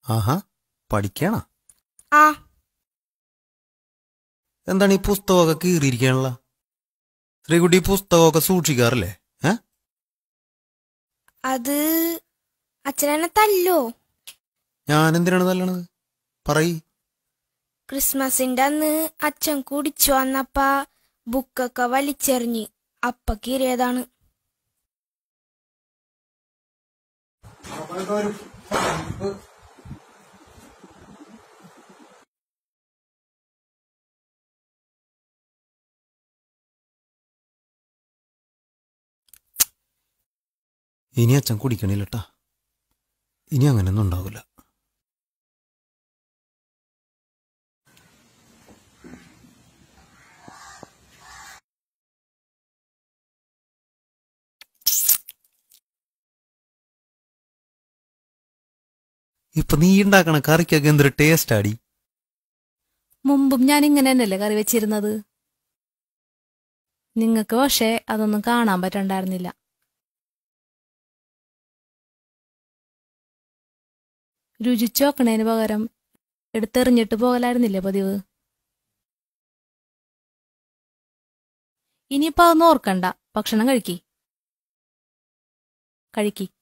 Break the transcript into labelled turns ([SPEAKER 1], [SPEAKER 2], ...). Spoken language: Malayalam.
[SPEAKER 1] ആഹാ പഠിക്കണ
[SPEAKER 2] ആ
[SPEAKER 1] എന്താണ് ഈ പുസ്തകമൊക്കെ കീറിയിരിക്കാനുള്ള ശ്രീകുട്ടി ഈ പുസ്തകമൊക്കെ സൂക്ഷിക്കാറില്ലേ ഏ
[SPEAKER 2] അത് അച്ഛനെന്നെ തല്ലോ
[SPEAKER 1] ഞാൻ എന്തിനാണ് തല്ലണത് പറയ്
[SPEAKER 2] ക്രിസ്മസിന്റെ അന്ന് അച്ഛൻ കുടിച്ചു വന്നപ്പ ബുക്കൊക്കെ വലിച്ചെറിഞ്ഞ് അപ്പ കീറിയതാണ്
[SPEAKER 1] ഇനി അച്ഛൻ കുടിക്കണില്ലട്ടാ ഇനി അങ്ങനെയൊന്നും ഉണ്ടാവില്ല ഇപ്പൊ നീ ഉണ്ടാക്കണ കറിക്കൊക്കെ എന്തൊരു ടേസ്റ്റ് ആടി
[SPEAKER 3] മുമ്പും ഞാൻ ഇങ്ങനെ തന്നെയല്ലേ കറി വെച്ചിരുന്നത് നിങ്ങൾക്ക് പക്ഷേ അതൊന്നും കാണാൻ പറ്റണ്ടായിരുന്നില്ല രുചിച്ചു നോക്കണേന് പകരം എടുത്തെറിഞ്ഞിട്ട് പോകലായിരുന്നില്ലേ പതിവ് ഇനിയിപ്പോ അതൊന്നും ഓർക്കണ്ട ഭക്ഷണം കഴിക്കി കഴിക്കി